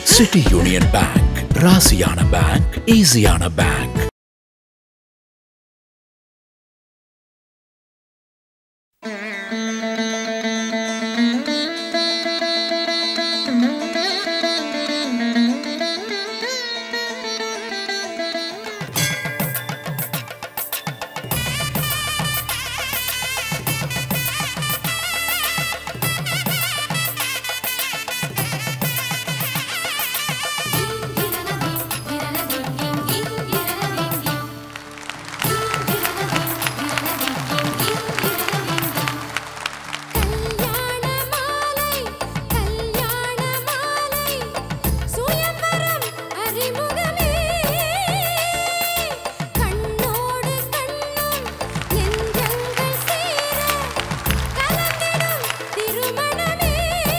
City Union Bank ராசியான bank ஈஸியான bank Kalyana Maalai கல்யாண மாலை சுயம்பரம் அறிமுகமே கண்ணோடு கண்ணும் நெஞ்சங்கள் சேர கலந்திடும் திருமணமே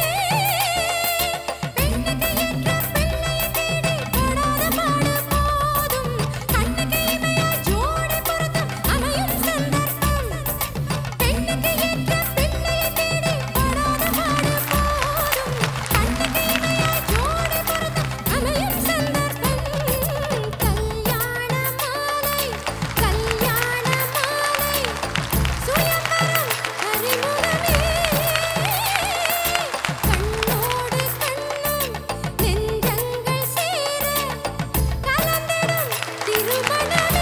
பெண்ணுக்கு ஏற்ற பிள்ளையை தேடி படாத பாடு போதும் கண்ணுக்கு இமையா ஜோடி பொருத்தம் அமையும் சந்தர்ப்பம் பெண்ணுக்கு ஏற்ற பிள்ளையை தேடி படாத பாடு போதும் கண்ணுக்கு இமையா ஜோடி பொருத்தம் அமையும் சந்தர்ப்பம் கல்யாண மாலை கல்யாண மாலை சுயம்பரம் அறிமுகமே கண்ணோடு கண்ணும் நெஞ்சங்கள் சேர கலந்திடும் திருமணமே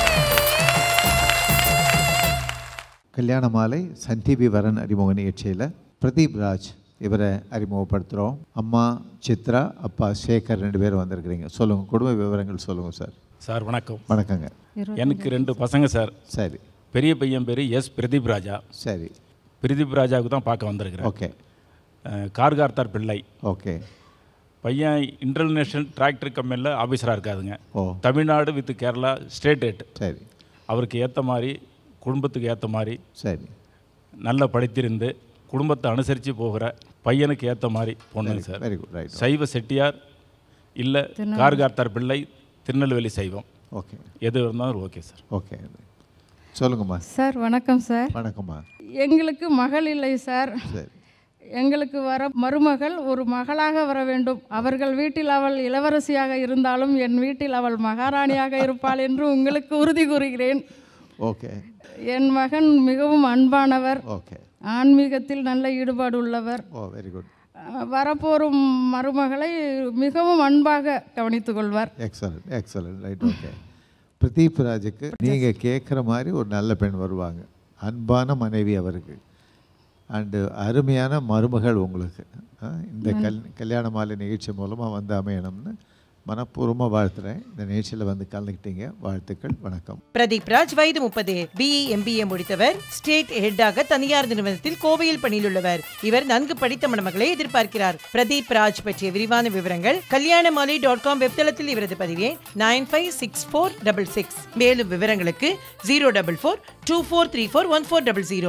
கல்யாண மாலை சன் டிவி வரன் அறிமுக நிகழ்ச்சியில் பிரதீப் ராஜ் இவரை அறிமுகப்படுத்துகிறோம் அம்மா சித்ரா அப்பா சேகர் ரெண்டு பேரும் வந்திருக்கிறீங்க சொல்லுங்கள் குடும்ப விவரங்கள் சொல்லுங்கள் சார் சார் வணக்கம் வணக்கங்க எனக்கு ரெண்டு பசங்க சார் சரி பெரிய பையன் பேர் எஸ் பிரதீப் ராஜா சரி பிரதீப் ராஜாவுக்கு தான் பார்க்க வந்திருக்கிறேன் ஓகே அஹ், கார்கார்த்தார் பிள்ளை ஓகே பையன் இன்டர்நேஷ்னல் டிராக்டர் கம்பெனியில் ஆஃபீஸராக இருக்காதுங்க ஓ Tamil Nadu with Kerala state rate சரி அவருக்கு ஏற்ற மாதிரி குடும்பத்துக்கு ஏற்ற மாதிரி சரி நல்ல படித்திருந்து குடும்பத்தை அனுசரித்து போகிற பையனுக்கு ஏற்ற மாதிரி பொண்ணுங்க சார் வெரி குட் ரைட் சைவ செட்டியார் இல்லை கார்கார்த்தார் பிள்ளை திருநெல்வேலி சைவம் ஓகே எது இருந்தாலும் ஓகே சார் ஓகே சொல்லுங்கம்மா சார் வணக்கம் சார் வணக்கம்மா எங்களுக்கு மகள் இல்லை சார் சரி எங்களுக்கு வர மருமகள் ஒரு மகளாக வர வேண்டும் அவர்கள் வீட்டில் அவள் இளவரசியாக இருந்தாலும் என் வீட்டில் அவள் மகாராணியாக இருப்பாள் என்று உங்களுக்கு உறுதி கூறுகிறேன் ஓகே என் மகன் மிகவும் அன்பானவர் ஓகே ஆன்மீகத்தில் நல்ல ஈடுபாடு உள்ளவர் ஓ வெரி குட் அஹ், வரப்போரும் மருமகளை மிகவும் அன்பாக கவனித்துக் கொள்வார் excellent excellent right okay Pradeep ராஜுக்கு நீங்கள் கேட்குற மாதிரி ஒரு நல்ல பெண் வருவாங்க அன்பான மனைவி அவருக்கு அண்டு அருமையான மருமகள் உங்களுக்கு ஆ, இந்த கல் கல்யாண மாலை நிகழ்ச்சி மூலமாக வந்து அமையணும்னு மனப்பூர்வமாக வாழ்த்துறேன் இந்த நிகழ்ச்சியில் வந்து கலந்துக்கிட்டீங்க வாழ்த்துக்கள் வணக்கம் பிரதீப் ராஜ் வயது முப்பது பிஇ எம்பிஏ முடித்தவர் ஸ்டேட் ஹெட்டாக தனியார் நிறுவனத்தில் கோவையில் பணியிலுள்ளவர் இவர் நன்கு படித்த மணமகளை எதிர்பார்க்கிறார் பிரதீப் ராஜ் பற்றிய விரிவான விவரங்கள் கல்யாணமாலை டாட் காம் வெப்தளத்தில் இவரது பதிவே nine five six four double six மேலும் விவரங்களுக்கு zero double four two four three four one four double zero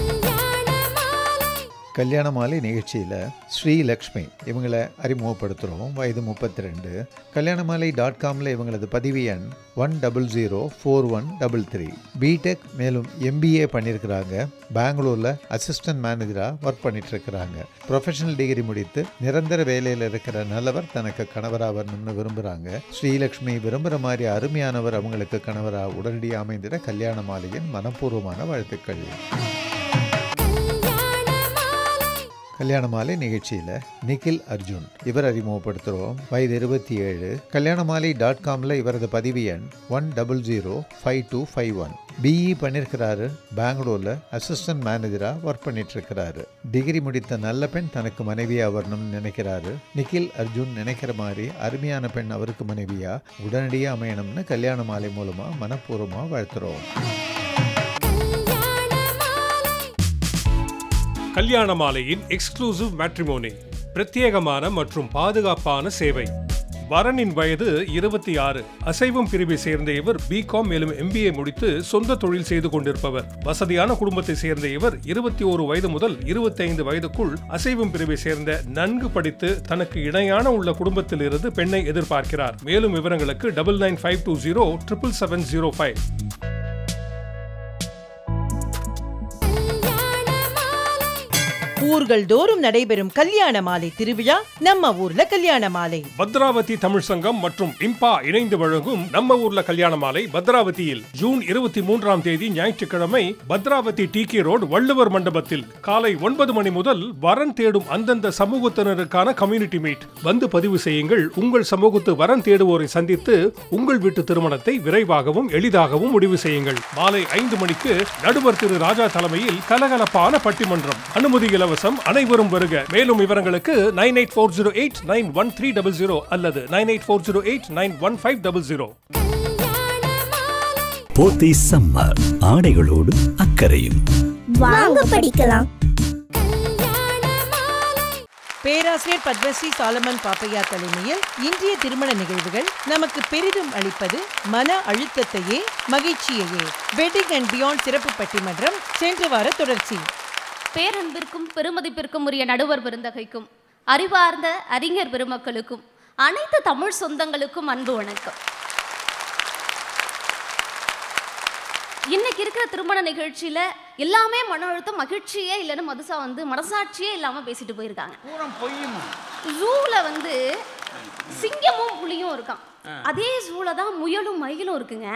Kalyana Maalai நிகழ்ச்சியில் ஸ்ரீலக்ஷ்மி இவங்களை அறிமுகப்படுத்துகிறோம் வயது முப்பத்தி ரெண்டு கல்யாண மாலை டாட் காமில் இவங்களது பதிவு எண் one double zero four one double three BTech மேலும் எம்பிஏ பண்ணியிருக்கிறாங்க பெங்களூரில் அசிஸ்டன்ட் மேனேஜராக ஒர்க் பண்ணிட்டு இருக்கிறாங்க ப்ரொஃபஷனல் டிகிரி முடித்து நிரந்தர வேலையில் இருக்கிற நல்லவர் தனக்கு கணவராக வரணும்னு விரும்புகிறாங்க ஸ்ரீலக்ஷ்மி விரும்புகிற மாதிரி அருமையானவர் அவங்களுக்கு கணவராக உடனடியாக அமைந்திட கல்யாண மாலையின் மனப்பூர்வமான வாழ்த்துக்கள் கல்யாண மாலை நிகழ்ச்சியில் நிகில் அர்ஜுன் இவர் அறிமுகப்படுத்துகிறோம் வயது இருபத்தி ஏழு கல்யாண மாலை டாட் காமில் இவரது பதிவு எண் one double zero five two five one BE பண்ணியிருக்கிறாரு பெங்களூரில் அசிஸ்டன்ட் மேனேஜராக ஒர்க் பண்ணிட்டு இருக்கிறாரு டிகிரி முடித்த நல்ல பெண் தனக்கு மனைவியாக வரணும்னு நினைக்கிறாரு நிகில் அர்ஜுன் நினைக்கிற மாதிரி அருமையான பெண் அவருக்கு மனைவியாக உடனடியாக அமையணும்னு கல்யாண மாலை மூலமாக மனப்பூர்வமாக வாழ்த்துறோம் கல்யாண மாலையின் எக்ஸ்க்ளூசிவ் மேட்ரிமோனி பிரத்யேகமான மற்றும் பாதுகாப்பான சேவை வரனின் வயது இருபத்தி ஆறு அசைவம் பிரிவை சேர்ந்த இவர் பிகாம் மேலும் எம்பிஏ முடித்து சொந்த தொழில் செய்து கொண்டிருப்பவர் வசதியான குடும்பத்தை சேர்ந்த இவர் இருபத்தி ஓரு வயது முதல் இருபத்தி ஐந்து வயதுக்குள் அசைவம் பிரிவை சேர்ந்த நன்கு படித்து தனக்கு இணையான உள்ள குடும்பத்தில் இருந்து பெண்ணை எதிர்பார்க்கிறார் மேலும் விவரங்களுக்கு double nine five two zero triple seven zero five ஊர்கள் தோறும் நடைபெறும் கல்யாண மாலை திருவிழா நம்ம ஊர்ல கல்யாண மாலை பத்ராவதி தமிழ் சங்கம் மற்றும் இம்பா இணைந்து வழங்கும் நம்ம ஊர்ல கல்யாண மாலை பத்ராவதியில் ஜூன் இருபத்தி மூன்றாம் தேதி ஞாயிற்றுக்கிழமை Bhadravathi T K road Valluvar மண்டபத்தில் காலை ஒன்பது மணி முதல் வரன் தேடும் அந்தந்த சமூகத்தினருக்கான கம்யூனிட்டி மீட் வந்து பதிவு செய்யுங்கள் உங்கள் சமூகத்து வரன் தேடுவோரை சந்தித்து உங்கள் வீட்டு திருமணத்தை விரைவாகவும் எளிதாகவும் முடிவு செய்யுங்கள் மாலை ஐந்து மணிக்கு நடுவர் திரு ராஜா தலைமையில் கலகலப்பான பட்டிமன்றம் அனுமதி இலவசம் அனைவரும் வருக மேலும் விவரங்களுக்கு nine eight four zero eight nine one three double zero அல்லது nine eight four zero eight nine one five double zero Pothys summer ஆடைகளோடு அக்கறையும் வாங்க படிக்கலாம் பேராசிரியர் பத்மஸ்ரீ சாலமன் பாப்பையா தலைமையில் இன்றைய திருமண நிகழ்வுகள் நமக்கு பெரிதும் அளிப்பது மன அழுத்தத்தையே மகிழ்ச்சியையே வெட்டிங் அண்ட் பியாண்ட் சிறப்பு பட்டிமன்றம் சென்ற வார தொடர்ச்சி பேரன்பிற்கும் பெருமதிப்பிற்கும் உரிய நடுவர் பெருந்தகைக்கும் அறிவார்ந்த அறிஞர் பெருமக்களுக்கும் அனைத்து தமிழ் சொந்தங்களுக்கும் அன்பு வணக்கம் இன்னைக்கு இருக்கிற திருமண நிகழ்ச்சியில எல்லாமே மன அழுத்தம் மகிழ்ச்சியே இல்லைன்னு மதுசா வந்து மனசாட்சியே இல்லாம பேசிட்டு போயிருக்காங்க ஜூல வந்து சிங்கமும் புலியும் இருக்கான் அதே ஜூல தான் முயலும் மயிலும் இருக்குங்க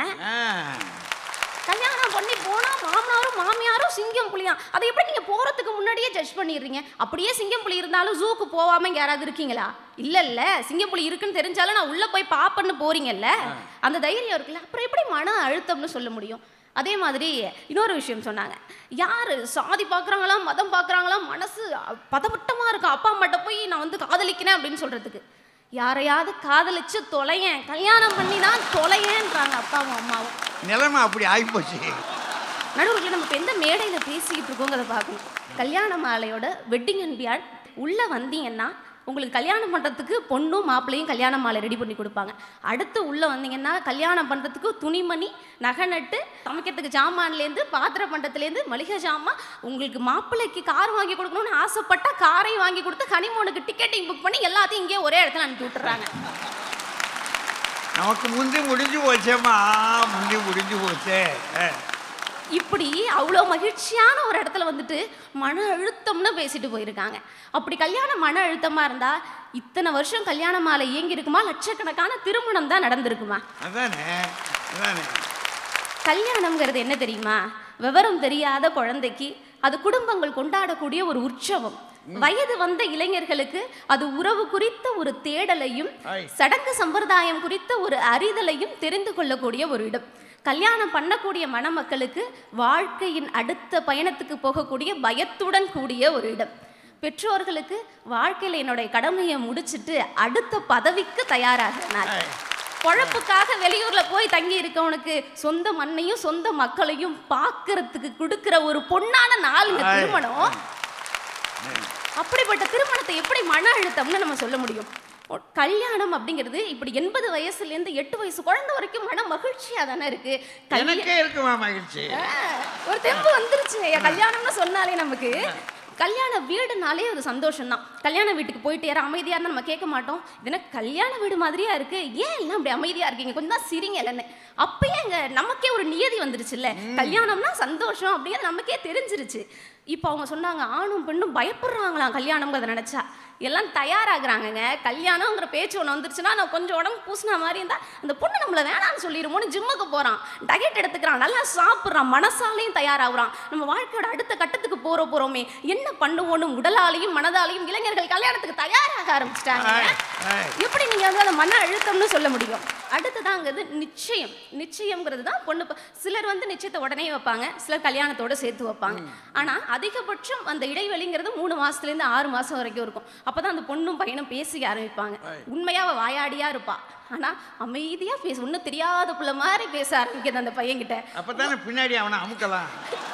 கல்யாணம் பண்ணி போனா மாமனாரும் மாமியாரும் சிங்கம் புலியா அதை எப்படி நீங்க போறதுக்கு முன்னாடியே ஜட்ஜ் பண்ணிடுறீங்க அப்படியே சிங்கம் புலி இருந்தாலும் ஜூக்கு போகாம இங்க யாராவது இருக்கீங்களா இல்ல இல்ல சிங்கம் புலி இருக்குன்னு தெரிஞ்சாலும் நான் உள்ள போய் பாப்பன்னு போறீங்கல்ல அந்த தைரியம் இருக்குல்ல அப்புறம் எப்படி மன அழுத்தம்னு சொல்ல முடியும் அதே மாதிரி இன்னொரு விஷயம் சொன்னாங்க யார் சாதி பார்க்குறாங்களா மதம் பார்க்குறாங்களா மனசு பதவட்டமாக இருக்கும் அப்பா அம்மாட்ட போய் நான் வந்து காதலிக்கிறேன் அப்படின்னு சொல்கிறதுக்கு யாரையாவது காதலிச்சு தொலையேன் கல்யாணம் பண்ணி தான் தொலையேன்றாங்க அப்பாவும் அம்மாவும் நிலைமை அப்படி ஆகிப்போச்சு நடுவர்கள் நம்ம இப்போ எந்த மேடையில் பேசிக்கிட்டு இருக்கோங்கிறத பார்க்கணும் கல்யாண மாலையோட வெட்டிங் அண்ட் பியாண்ட் உள்ளே வந்தீங்கன்னா உங்களுக்கு கல்யாணம் பண்ணுறதுக்கு பொண்ணும் மாப்பிள்ளையும் கல்யாண மாலை ரெடி பண்ணி கொடுப்பாங்க அடுத்து உள்ளே வந்தீங்கன்னா கல்யாணம் பண்ணுறதுக்கு துணிமணி நகை நட்டு சமைக்கிறதுக்கு ஜாமான்லேருந்து பாத்திர பண்டத்துலேருந்து மளிகை ஜாமான் உங்களுக்கு மாப்பிள்ளைக்கு கார் வாங்கி கொடுக்கணும்னு ஆசைப்பட்டா காரை வாங்கி கொடுத்து ஹனிமூனுக்கு டிக்கெட்டிங் புக் பண்ணி எல்லாத்தையும் இங்கேயே ஒரே இடத்துல அனுப்பி விட்டுறாங்க நமக்கு முந்தி முடிஞ்சு போச்சேம்மா முந்தி முடிஞ்சு போச்சே அஹ். இப்படி அவ்வளோ மகிழ்ச்சியான ஒரு இடத்துல வந்துட்டு மன அழுத்தம்னு பேசிட்டு போயிருக்காங்க அப்படி கல்யாணம் மன அழுத்தமாக இருந்தால் இத்தனை வருஷம் கல்யாண மாலை இயங்கி இருக்குமா லட்சக்கணக்கான திருமணம் தான் நடந்திருக்குமா அதானே அதானே கல்யாணம்ங்கிறது என்ன தெரியுமா விவரம் தெரியாத குழந்தைக்கு அது குடும்பங்கள் கொண்டாடக்கூடிய ஒரு உற்சவம் வயது வந்த இளைஞர்களுக்கு அது உறவு குறித்த ஒரு தேடலையும் சடங்கு சம்பிரதாயம் குறித்த ஒரு அறிதலையும் தெரிந்து கொள்ளக்கூடிய ஒரு இடம் கல்யாணம் பண்ணக்கூடிய மணமக்களுக்கு வாழ்க்கையின் அடுத்த பயணத்துக்கு போகக்கூடிய பயத்துடன் கூடிய ஒரு இடம் பெற்றோர்களுக்கு வாழ்க்கையில் என்னுடைய கடமையை முடிச்சிட்டு அடுத்த பதவிக்கு தயாராகிற நாள் பொழப்புக்காக வெளியூர்ல போய் தங்கி இருக்கவனுக்கு சொந்த மண்ணையும் சொந்த மக்களையும் பார்க்கறதுக்கு கொடுக்கிற ஒரு பொன்னான நாளுங்க ஆய். திருமணம் அப்படிப்பட்ட திருமணத்தை எப்படி மன அழுத்தம்னு நம்ம சொல்ல முடியும் ஒ- கல்யாணம் அப்படிங்கிறது இப்படி எண்பது வயசுல இருந்து எட்டு வயசு குழந்தை வரைக்கும் மன மகிழ்ச்சியா தானே இருக்கு கல்யா- எனக்கே இருக்குமா மகிழ்ச்சி ஆ, ஒரு தெம்பு வந்துருச்சு ஐயா கல்யாணம்னு சொன்னாலே நமக்கு கல்யாண வீடுனாலே ஒரு சந்தோஷம் தான் கல்யாண வீட்டுக்கு போயிட்டு யாரும் அமைதியாக இருந்தால் நம்ம கேட்க மாட்டோம் இது என்ன கல்யாண வீடு மாதிரியா இருக்கு ஏன் எல்லாம் அப்படி அமைதியாக இருக்கீங்க கொஞ்சம் தான் சிரிங்க இல்லைன்னு அப்பயே அங்கே நமக்கே ஒரு நியதி வந்துருச்சுல்ல கல்யாணம்னா சந்தோஷம் அப்படிங்கிறது நமக்கே தெரிஞ்சிருச்சு இப்போ அவங்க சொன்னாங்க ஆணும் பெண்ணும் பயப்படுறாங்களாம் கல்யாணம்ங்கிறத நினச்சா எல்லாம் தயாராகிறாங்கங்க கல்யாணங்கிற பேச்சு ஒன்று வந்துருச்சுன்னா நான் கொஞ்சம் உடம்பு பூசின மாதிரி இருந்தால் அந்த பொண்ணு நம்மளை வேணாம்னு சொல்லிடுமோன்னு ஜிம்முக்கு போகிறான் டயட் எடுத்துக்கிறான் நல்லா சாப்பிட்றான் மனசாலையும் தயாராகிறான் நம்ம வாழ்க்கையோட அடுத்த கட்டத்துக்கு போகிற போகிறோமே என்ன பண்ணுவோன்னு உடலாலையும் மனதாலையும் இளைஞர்கள் கல்யாணத்துக்கு தயாராக ஆரம்பிச்சிட்டாங்க எப்படி நீங்கள் வந்து அதை மன அழுத்தம்னு சொல்ல முடியும் அடுத்ததாங்கிறது நிச்சயம் நிச்சயம்ங்கிறது தான் பொண்ணு ப- சிலர் வந்து நிச்சயத்தை உடனே வைப்பாங்க சிலர் கல்யாணத்தோட சேர்த்து வைப்பாங்க ஆனால் அதிகபட்சம் அந்த இடைவெளிங்கிறது மூணு மாசத்துலேருந்து ஆறு மாதம் வரைக்கும் இருக்கும் அப்போ தான் அந்த பொண்ணும் பையனும் பேசிக்க ஆரம்பிப்பாங்க உண்மையாக அவள் வாயாடியா இருப்பா ஆனால் அமைதியாக பேச ஒன்றும் தெரியாத புள்ள மாதிரி பேச ஆரம்பிக்குது அந்த பையன்கிட்ட அப்பதானே பின்னாடி அவனை அமுக்கலாம்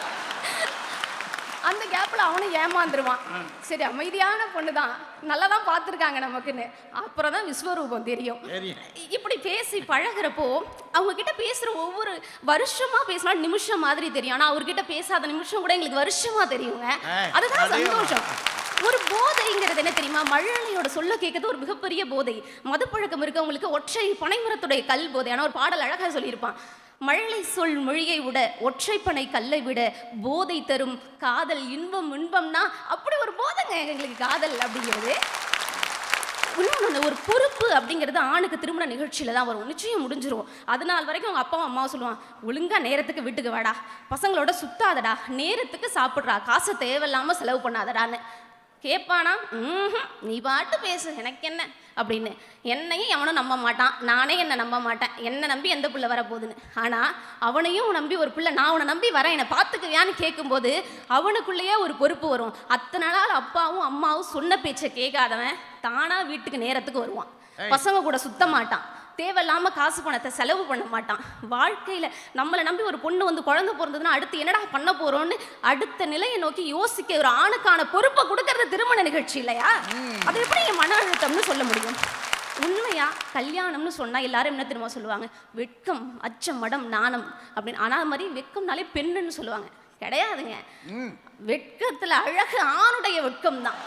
அந்த கேப்பில் அவனும் ஏமாந்துருவான் சரி அமைதியான பொண்ணு தான் நல்லா தான் பார்த்துருக்காங்க நமக்குன்னு அப்புறம் தான் விஸ்வரூபம் தெரியும் தெரியும். இ- இப்படி பேசி பழகுறப்போ அவங்க கிட்ட பேசுற ஒவ்வொரு வருஷமா பேசினா நிமிஷம் மாதிரி தெரியும் ஆனா அவர்கிட்ட பேசாத நிமிஷம் கூட எங்களுக்கு வருஷமா தெரியுங்க ஆ, அதுதான் அதே சந்தோஷம் ஒரு போதைங்கிறது என்ன தெரியுமா மழலையோட சொல்ல கேட்கறது ஒரு மிகப்பெரிய போதை மதுப்பழக்கம் இருக்கவங்களுக்கு ஒற்றை பனைமரத்துடைய கல் போதை ஆனா ஒரு பாடல் அழகா சொல்லியிருப்பான் மழலை சொல் மொழியை விட ஒற்றைப்பனை கல்லை விட போதை தரும் காதல் இன்பம் இன்பம்னா அப்படி ஒரு போதைங்க எங்களுக்கு காதல் அப்படிங்கிறது இன்னொன்று ஒரு பொறுப்பு அப்படிங்கிறது ஆணுக்கு திருமண நிகழ்ச்சியில் தான் வரும் நிச்சயம் முடிஞ்சிரும் அதனால் வரைக்கும் அவங்க அப்பாவும் அம்மாவும் சொல்லுவான் ஒழுங்கா நேரத்துக்கு வீட்டுக்கு வாடா பசங்களோட சுத்தாதடா நேரத்துக்கு சாப்பிட்றா காசை தேவையில்லாமல் செலவு பண்ணாதடான்னு கேட்பானா ம்ஹும், நீ பாட்டு பேசு எனக்கு என்ன அப்படின்னு என்னையும் எவனும் நம்ப மாட்டான் நானே என்னை நம்ப மாட்டேன் என்னை நம்பி எந்த பிள்ளை வரப்போகுதுன்னு ஆனால் அவனையும் நம்பி ஒரு பிள்ளை நான் உன்னை நம்பி வரேன் என்னை பார்த்துக்குவியான்னு கேட்கும்போது அவனுக்குள்ளேயே ஒரு பொறுப்பு வரும் அத்தனை நாள் அப்பாவும் அம்மாவும் சொன்ன பேச்சை கேட்காதவன் தானாக வீட்டுக்கு நேரத்துக்கு வருவான் பசங்க கூட சுத்த மாட்டான் தேவையில்லாம காசு பணத்தை செலவு பண்ண மாட்டான் வாழ்க்கையில நம்மளை நம்பி ஒரு பொண்ணு வந்து குழந்தை பிறந்ததுன்னா அடுத்து என்னடா பண்ண போறோம்னு அடுத்த நிலையை நோக்கி யோசிக்க ஒரு ஆணுக்கான பொறுப்பை கொடுக்கறது திருமண நிகழ்ச்சி இல்லையா அது எப்படி என் மன அழுத்தம்னு சொல்ல முடியும் உண்மையா கல்யாணம்னு சொன்னா எல்லாரும் என்ன தெரியுமா சொல்லுவாங்க வெட்கம் அச்சம் மடம் நாணம் அப்படின்னு ஆனா அது மாதிரி வெட்கம்னாலே பெண்ணுன்னு சொல்லுவாங்க கிடையாதுங்க வெட்கத்துல அழகு ஆணுடைய வெட்கம் தான்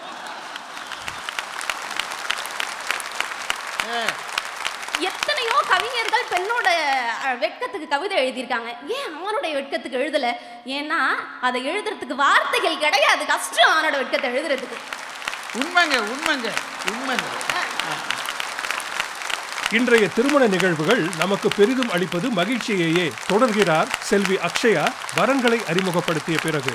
எத்தனையோ கவிஞர்கள் பெண்ணோட அஹ், வெட்கத்துக்கு கவிதை எழுதியிருக்காங்க ஏன் ஆணுடைய வெட்கத்துக்கு எழுதல ஏன்னா அதை எழுதுறதுக்கு வார்த்தைகள் கிடையாது கஷ்டம் ஆணோட வெட்கத்தை எழுதுறதுக்கு உண்மைங்க உண்மைங்க உண்மைங்க இன்றைய திருமண நிகழ்வுகள் நமக்கு பெரிதும் அளிப்பது மகிழ்ச்சியையே தொடர்கிறார் செல்வி அக்ஷயா வரன்களை அறிமுகப்படுத்திய பிறகு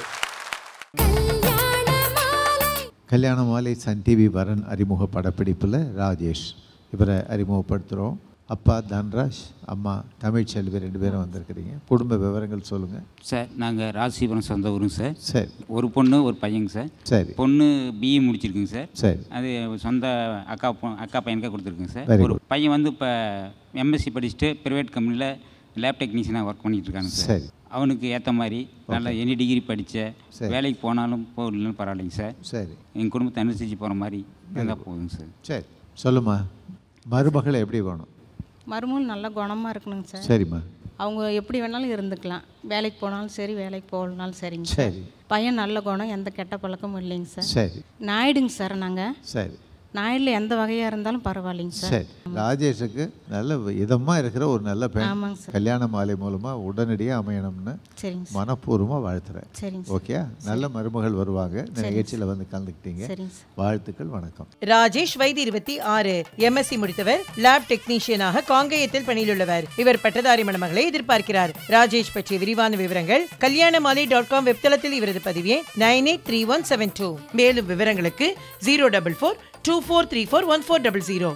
கல்யாண மாலை சன் டிவி வரன் அறிமுக படப்பிடிப்பில் ராஜேஷ் இவரை அறிமுகப்படுத்துகிறோம் அப்பா தன்ராஜ் அம்மா தமிழ்ச்செல்வி ரெண்டு பேரும் வந்திருக்கிறீங்க குடும்ப விவரங்கள் சொல்லுங்கள் சார் நாங்கள் ராசிபுரம் சொந்த ஊருங்க சார் சரி ஒரு பொண்ணு ஒரு பையங்க சார் சரி பொண்ணு பிஇ முடிச்சிருக்குங்க சார் சரி அது சொந்த அக்கா பொ அக்கா பையனுக்காக கொடுத்துருக்குங்க சார் Very ஒரு பையன் வந்து இப்போ எம்எஸ்சி படிச்சுட்டு ப்ரைவேட் கம்பெனியில் லேப் டெக்னீஷியனாக ஒர்க் பண்ணிட்டு இருக்காங்க சார் சரி. அவனுக்கு ஏற்ற மாதிரி நல்ல எனி டிகிரி படித்த சரி. வேலைக்கு போனாலும் போகலன்னு பரவாயில்லைங்க சார் சரி எங்கள் குடும்பத்தை அனுசரித்து போகிற மாதிரி இருந்தால் போதுங்க சார் சரி சொல்லுமா மருமகள் எப்படி வேணும் மருமகள் நல்ல குணமாக இருக்கணுங்க சார் சரிம்மா அவங்க எப்படி வேணாலும் இருந்துக்கலாம் வேலைக்கு போனாலும் சரி வேலைக்கு போகலனாலும் சரிங்க சார் சரி பையன் நல்ல குணம் எந்த கெட்ட பழக்கமும் இல்லைங்க சார் சரி நாயுடுங்க சார் நாங்கள் சரி நாயுடில் எந்த வகையாக இருந்தாலும் பரவாயில்லைங்க சார் சரி ராஜேஷுக்கு நல்ல இதமாக இருக்கிற ஒரு நல்ல பெண் ஆமாங்க சார். கல்யாண மாலை மூலமாக உடனடியாக அமையணும்னு சரிங்க சார் மனப்பூர்வமாக வாழ்த்துறேன் சரிங்க சார். ஓகே நல்ல மருமகள் வருவாங்க இந்த நிகழ்ச்சியில் வந்து கலந்துக்கிட்டீங்க சரிங்க சார். வாழ்த்துக்கள் வணக்கம் ராஜேஷ் வயது இருபத்தி ஆறு எம்எஸ்சி முடித்தவர் லேப் டெக்னீஷியனாக காங்கேயத்தில் பணியிலுள்ளவர் இவர் பட்டதாரி மணமகளை எதிர்பார்க்கிறார் ராஜேஷ் பற்றிய விரிவான விவரங்கள் கல்யாணமாலை டாட் காம் வெப்தளத்தில் இவரது பதிவே nine eight three one seven two மேலும் விவரங்களுக்கு zero double four two four three four one four double zero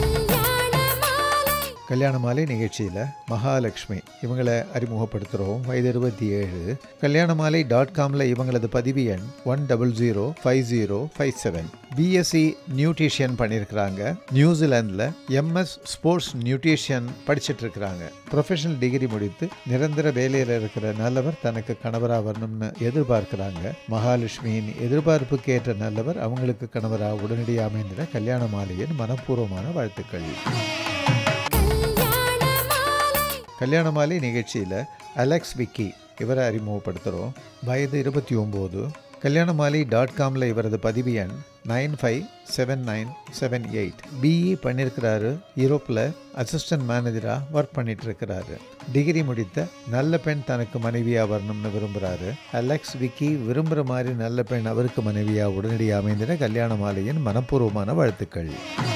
Kalyana Maalai நிகழ்ச்சியில் மகாலட்சுமி இவங்களை அறிமுகப்படுத்துகிறோம் வயது இருபத்தி ஏழு கல்யாண மாலை டாட் காமில் இவங்களது பதிவு எண் one double zero five zero five seven BSc nutrition பண்ணியிருக்கிறாங்க நியூசிலாந்தில் எம்எஸ் ஸ்போர்ட்ஸ் நியூட்ரிஷியன் படிச்சிட்டு இருக்கிறாங்க ப்ரொஃபஷனல் டிகிரி முடித்து நிரந்தர வேலையில் இருக்கிற நல்லவர் தனக்கு கணவராக வரணும்னு எதிர்பார்க்கிறாங்க மகாலட்சுமியின் எதிர்பார்ப்புக்கு ஏற்ற நல்லவர் அவங்களுக்கு கணவராக உடனடியாக அமைந்திட கல்யாண மாலையின் மனப்பூர்வமான வாழ்த்துக்கள் கல்யாண மாலை நிகழ்ச்சியில் அலெக்ஸ் விக்கி இவரை அறிமுகப்படுத்துகிறோம் வயது இருபத்தி ஒம்பது கல்யாண மாலை டாட் காமில் இவரது பதிவு எண் nine five seven nine seven eight BE பண்ணியிருக்கிறாரு யூரோப்பில் அசிஸ்டன்ட் மேனேஜராக ஒர்க் பண்ணிட்டு இருக்கிறாரு டிகிரி முடித்த நல்ல பெண் தனக்கு மனைவியாக வரணும்னு விரும்புகிறாரு அலெக்ஸ் விக்கி விரும்புகிற மாதிரி நல்ல பெண் அவருக்கு மனைவியாக உடனடியாக அமைந்திட கல்யாண மாலையின் மனப்பூர்வமான வாழ்த்துக்கள்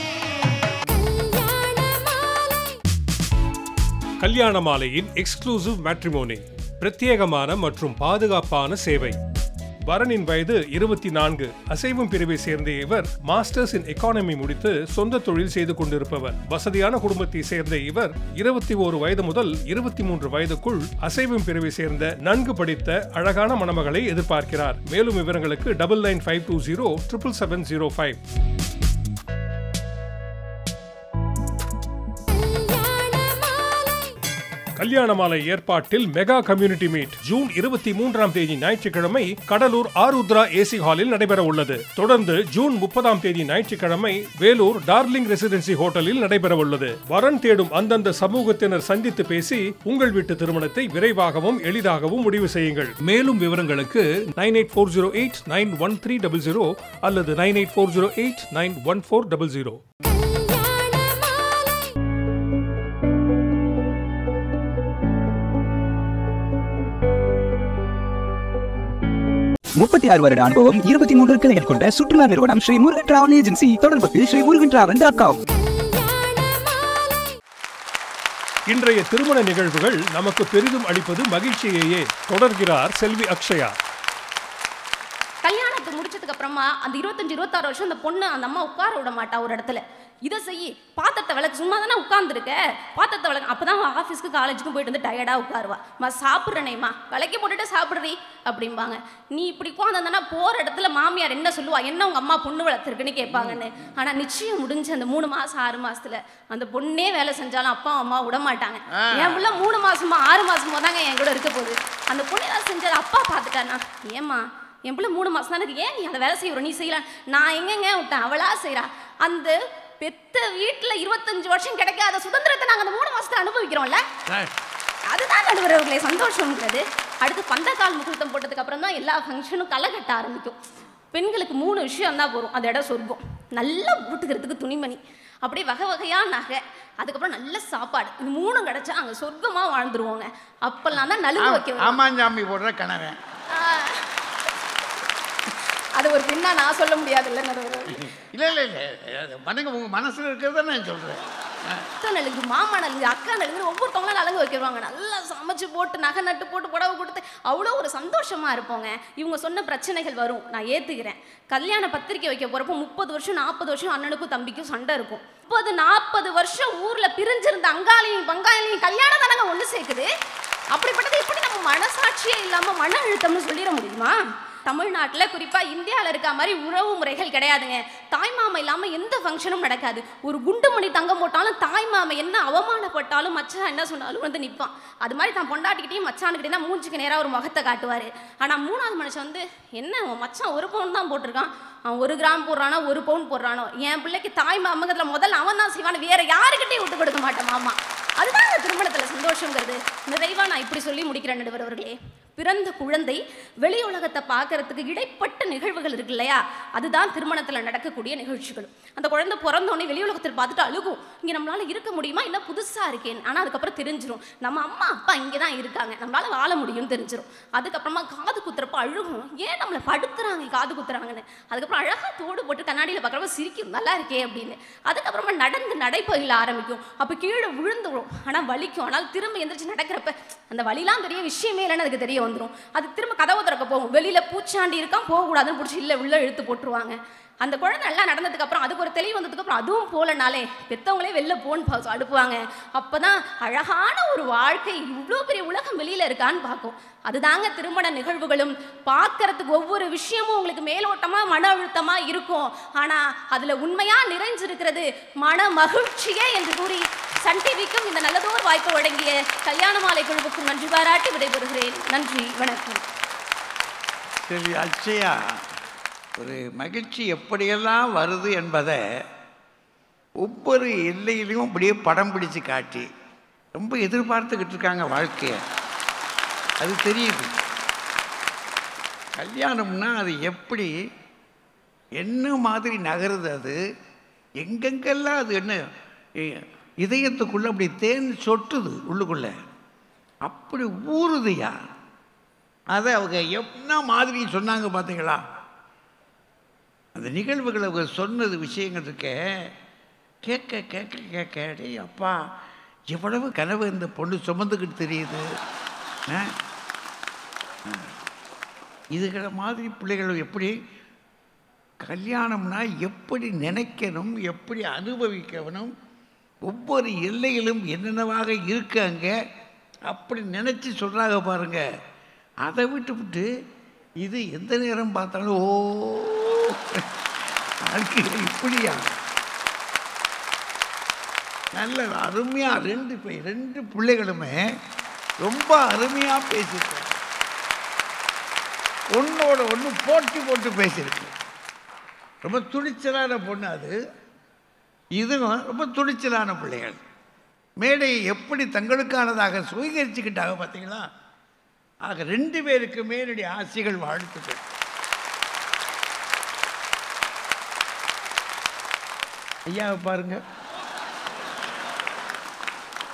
கல்யாண மாலையின் எக்ஸ்க்ளூசிவ் மேட்ரிமோனி பிரத்யேகமான மற்றும் பாதுகாப்பான சேவை வரனின் வயது இருபத்தி நான்கு அசைவம் பிரிவை சேர்ந்த இவர் மாஸ்டர்ஸ் இன் எக்கானமி முடித்து சொந்த தொழில் செய்து கொண்டிருப்பவர் வசதியான குடும்பத்தை சேர்ந்த இவர் இருபத்தி ஓரு வயது முதல் இருபத்தி மூன்று வயதுக்குள் அசைவம் பிரிவை சேர்ந்த நன்கு படித்த அழகான மணமகளை எதிர்பார்க்கிறார் மேலும் விவரங்களுக்கு double nine five two zero triple seven zero five Kalyana Maalai ஏற்பாட்டில் மெகா கம்யூனிட்டி மீட் ஜூன் இருபத்தி மூன்றாம் தேதி ஞாயிற்றுக்கிழமை கடலூர் ஆருத்ரா ஏசி ஹாலில் நடைபெற உள்ளது தொடர்ந்து ஜூன் முப்பதாம் தேதி ஞாயிற்றுக்கிழமை வேலூர் டார்லிங் ரெசிடென்சி ஹோட்டலில் நடைபெற உள்ளது வரன் தேடும் அந்தந்த சமூகத்தினர் சந்தித்து பேசி உங்கள் வீட்டு திருமணத்தை விரைவாகவும் எளிதாகவும் முடிவு செய்யுங்கள் மேலும் விவரங்களுக்கு nine eight four zero eight nine one three double zero அல்லது nine eight four zero eight nine one four double zero முப்பத்தி ஆறு வருட அனுபவம் இருபத்தி மூன்று கிளைகள் கொண்ட சுற்றுலா நிறுவனம் ஸ்ரீ முருகன் டிராவல் ஏஜென்சி தொடர்புக்கு Sri Murugan travel dot com இன்றைய திருமண நிகழ்வுகள் நமக்கு பெரிதும் அளிப்பது மகிழ்ச்சியையே தொடர்கிறார் செல்வி அக்ஷயா கல்யாணத்தை முடிச்சதுக்கு அப்புறமா அந்த இருபத்தஞ்சு இருபத்தாறு வருஷம் அந்த பொண்ணு அந்த அம்மா உட்கார விட மாட்டா ஒரு இடத்துல இதை செய் பாத்திரத்தை விளக்கு சும்மா தானே உட்காந்துருக்க பாத்திரத்தை விளக்கு அப்போ தான் ஆஃபீஸ்க்கு காலேஜுக்கும் போயிட்டு வந்து டயர்டாக உட்காருவா மா சாப்பிட்றனேம்மா விளக்கி போட்டுட்டு சாப்பிட்றீ அப்படிம்பாங்க நீ இப்படி உட்காந்துருந்தனா போகிற இடத்துல மாமியார் என்ன சொல்லுவா என்ன உங்கள் அம்மா பொண்ணு வளர்த்துருக்குன்னு கேட்பாங்கன்னு ஆனால் நிச்சயம் முடிஞ்சு அந்த மூணு மாதம் ஆறு மாசத்துல அந்த பொண்ணே வேலை செஞ்சாலும் அப்பா அம்மா விட மாட்டாங்க என் புள்ள மூணு மாசமா ஆறு மாசமா தாங்க என் கூட இருக்க போகுது அந்த பொண்ணு ஏதாவது செஞ்சது அப்பா பார்த்துட்டானா ஏம்மா என் பிள்ளை மூணு மாசம் தான் இருக்கு ஏன் நீ அந்த வேலை செய்யற நீ செய்யலாம் நான் எங்கெங்க விட்டேன் அவளா செய்றா அந்த பெத்த வீட்டுல இருபத்தஞ்சு வருஷம் கிடைக்காத சுதந்திரத்தை நாங்க அந்த மூணு மாசத்துல அனுபவிக்கிறோம்ல அதுதான் நடுவர்களே சந்தோஷம்ங்கிறது அடுத்து பந்தக்கால் முகூர்த்தம் போட்டதுக்கு அப்புறம் தான் எல்லா ஃபங்க்ஷனும் களை கட்ட ஆரம்பிக்கும் பெண்களுக்கு மூணு விஷயம் தான் போகும் அந்த இடம் சொர்க்கம் நல்லா போட்டுக்கிறதுக்கு துணிமணி அப்படியே வகை வகையா நகை அதுக்கப்புறம் நல்ல சாப்பாடு இது மூணும் கிடைச்சா அங்க சொர்க்கமா வாழ்ந்துருவோங்க அப்பெல்லாம் தான் நலுங்கு வைக்க வரும். ஆமாஞ்சாமி போடுற கிணறு அது ஒரு பெண்ணா நான் சொல்ல முடியாதுல்ல நடுவர்களே இல்லை இல்லை இல்லை அது பண்ணுங்க உங்கள் மனசில் இருக்கிறத நான் சொல்கிறேன் அத்தை நலுங்கு மாமா நலுங்கு அக்கா நலுங்கு ஒவ்வொருத்தவங்களும் நலங்கு வைக்கிறவாங்க நல்லா சமைச்சு போட்டு நகை நட்டு போட்டு புடவை கொடுத்து அவ்வளோ ஒரு சந்தோஷமா இருப்போங்க இவங்க சொன்ன பிரச்சனைகள் வரும் நான் ஏத்துக்கிறேன் கல்யாண பத்திரிக்கை வைக்க போறப்போ முப்பது வருஷம் நாற்பது வருஷம் அண்ணனுக்கும் தம்பிக்கும் சண்டை இருக்கும் முப்பது நாற்பது வருஷம் ஊர்ல பிரிஞ்சிருந்த அங்காளியும் பங்காளியும் கல்யாணம் தானங்க ஒண்ணு சேர்க்குது அப்படிப்பட்டது எப்படி நம்ம மனசாட்சியே இல்லாம மன அழுத்தம்னு சொல்லிட முடியுமா தமிழ்நாட்டில் குறிப்பாக இந்தியாவில் இருக்க மாதிரி உறவு முறைகள் கிடையாதுங்க தாய்மாமா இல்லாமல் எந்த ஃபங்க்ஷனும் நடக்காது ஒரு குண்டுமணி தங்கம் போட்டாலும் தாய்மாமா என்ன அவமானப்பட்டாலும் மச்சான் என்ன சொன்னாலும் வந்து நிற்பான் அது மாதிரி தான் பொண்டாட்டிக்கிட்டையும் மச்சானுக்கிட்டே தான் மூஞ்சுக்கு நேராக ஒரு முகத்தை காட்டுவார் ஆனால் மூணாவது மனுஷன் வந்து என்ன உன் மச்சான் ஒரு பவுன் தான் போட்டிருக்கான் அவன் ஒரு கிராம் போடுறானோ ஒரு பவுன் போடுறானோ என் பிள்ளைக்கு தாய் மாமகத்தில் முதல்ல அவன் தான் செய்வான் வேற யாருக்கிட்டையும் விட்டு கொடுக்க மாட்டான் மாமா அதுதான் அந்த திருமணத்தில் சந்தோஷங்கிறது நிறைவா நான் இப்படி சொல்லி முடிக்கிறேன் நடுவர் அவர்களே பிறந்த குழந்தை வெளி உலகத்தை பார்க்கறதுக்கு இடைப்பட்ட நிகழ்வுகள் இருக்கு இல்லையா அதுதான் திருமணத்தில் நடக்கக்கூடிய நிகழ்ச்சிகள் அந்த குழந்தை பிறந்தோடனே வெளி உலகத்தில் பார்த்துட்டு அழுகும் இங்கே நம்மளால இருக்க முடியுமா என்ன புதுசாக இருக்கேன் ஆனால் அதுக்கப்புறம் தெரிஞ்சிரும் நம்ம அம்மா அப்பா இங்கே தான் இருக்காங்க நம்மளால வாழ முடியும்னு தெரிஞ்சிரும் அதுக்கப்புறமா காது குத்துறப்ப அழுகும் ஏன் நம்மளை படுத்துறாங்க காது குத்துறாங்கன்னு அதுக்கப்புறம் அழகாக தோடு போட்டு கண்ணாடியில் பார்க்குறப்ப சிரிக்கும் நல்லா இருக்கே அப்படின்னு அதுக்கப்புறமா நடந்து நடைப்பயில ஆரம்பிக்கும் அப்போ கீழே விழுந்துடும் ஆனால் வலிக்கும் ஆனால் திரும்ப எந்திரிச்சு நடக்கிறப்ப அந்த வலிலாம் பெரிய விஷயமே இல்லைன்னு அதுக்கு தெரிய வந்துடும் அது திரும்ப கதவு திறக்க போகும் வெளியில் பூச்சாண்டி இருக்கான் போகக்கூடாதுன்னு பிடிச்சி இல்லை உள்ள இழுத்து போட்டுருவாங்க அந்த குழந்தை நல்லா நடந்ததுக்கு அப்புறம் அதுக்கு ஒரு தெளிவு வந்ததுக்கு அப்புறம் அதுவும் போலனாலே பெத்தவங்களே வெளில போன்னு பா- அனுப்புவாங்க அப்பதான் அழகான ஒரு வாழ்க்கை இவ்வளோ பெரிய உலகம் வெளியில இருக்கான்னு பார்க்கும் அதுதாங்க திருமண நிகழ்வுகளும் பார்க்கறதுக்கு ஒவ்வொரு விஷயமும் உங்களுக்கு மேலோட்டமா மன அழுத்தமா இருக்கும் ஆனா அதுல உண்மையா நிறைஞ்சிருக்கிறது மன மகிழ்ச்சியே என்று கூறி சன் டிவிக்கும் இந்த நல்லதோர் வாய்ப்பு வழங்கிய கல்யாண மாலை குழுவுக்கும் நன்றி பாராட்டி விடைபெறுகிறேன் நன்றி வணக்கம் சரி அச்சயா ஒரு மகிழ்ச்சி எப்படியெல்லாம் வருது என்பதை ஒவ்வொரு எல்லையிலையும் அப்படியே படம் பிடிச்சு காட்டி ரொம்ப எதிர்பார்த்துக்கிட்டு இருக்காங்க வாழ்க்கையை அது தெரியுது கல்யாணம்னா அது எப்படி என்ன மாதிரி நகருது அது எங்கெங்கெல்லாம் அது என்ன இ- இதயத்துக்குள்ள அப்படி தேன் சொட்டுது உள்ளுக்குள்ள அப்படி ஊறுதுயா அதை அவங்க என்ன மாதிரி சொன்னாங்க பார்த்தீங்களா அந்த நிகழ்வுகளை அவங்க சொன்னது விஷயங்கள் இருக்க கேட்க கேட்க கேட்க டேய் அப்பா எவ்வளவு கனவு இந்த பொண்ணு சுமந்துக்கிட்டு தெரியுது ஆ? ஆ. இதுகளை மாதிரி பிள்ளைகள் எப்படி கல்யாணம்னா எப்படி நினைக்கணும் எப்படி அனுபவிக்கணும் ஒவ்வொரு எல்லையிலும் என்னென்னவாக இருக்காங்க அப்படி நினச்சி சொல்கிறாங்க பாருங்க அதை விட்டு விட்டு இது எந்த நேரம் பார்த்தாலும் ஓ வாழ்க்கையில் இப்படியா நல்ல அருமையாக ரெண்டு பே- ரெண்டு பிள்ளைகளுமே ரொம்ப அருமையாக பேசியிருக்காங்க ஒன்றோட ஒன்று போட்டி போட்டு பேசியிருக்கு ரொம்ப துணிச்சலான பொண்ணு அது இதுவும் ரொம்ப துணிச்சலான பிள்ளைகள் மேடையை எப்படி தங்களுக்கானதாக சுவீகரிச்சுக்கிட்டாங்க பார்த்தீங்களா ஆக ரெண்டு பேருக்குமே என்னுடைய ஆசைகள் வாழ்த்துக்கள் ஐயாவை பாருங்க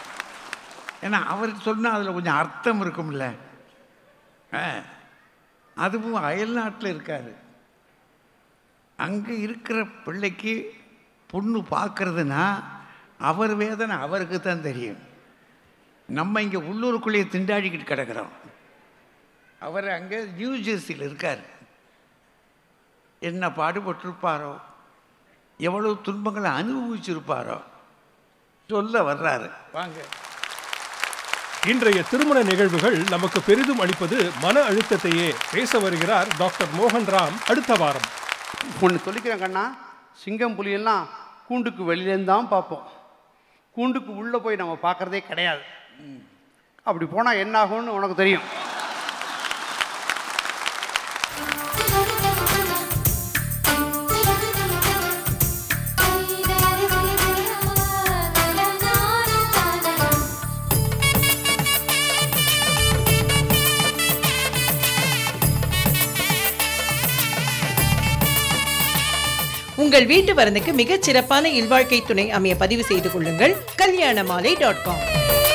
ஏன்னா அவர் சொன்னால் அதில் கொஞ்சம் அர்த்தம் இருக்கும்ல ஆ அதுவும் அயல்நாட்டில் இருக்கார் அங்கே இருக்கிற பிள்ளைக்கு பொண்ணு பார்க்கறதுனா அவர் வேதனை அவருக்கு தான் தெரியும் நம்ம இங்கே உள்ளூருக்குள்ளேயே திண்டாடிக்கிட்டு கிடக்கிறோம் அவர் அங்கே நியூ ஜெர்சியில் இருக்கார் என்ன பாடுபட்டிருப்பாரோ எவ்வளவு துன்பங்களை அனுபவிச்சிருப்பாரோ சொல்ல வர்றாரு வாங்க இன்றைய திருமண நிகழ்வுகள் நமக்கு பெரிதும் அளிப்பது மன அழுத்தத்தையே பேச வருகிறார் டாக்டர் மோகன்ராம் அடுத்த வாரம் ஒன்று சொல்லிக்கிறேன் கண்ணா சிங்கம் புலியெல்லாம் கூண்டுக்கு வெளியிலேருந்து தான் பார்ப்போம் கூண்டுக்கு உள்ளே போய் நம்ம பார்க்குறதே கிடையாது அப்படி போனால் என்ன ஆகும்னு உனக்கு தெரியும் உங்கள் வீட்டு வரனுக்கு மிகச் சிறப்பான இல்வாழ்க்கை துணை அமைய பதிவு செய்து கொள்ளுங்கள் கல்யாணமாலை டாட் காம்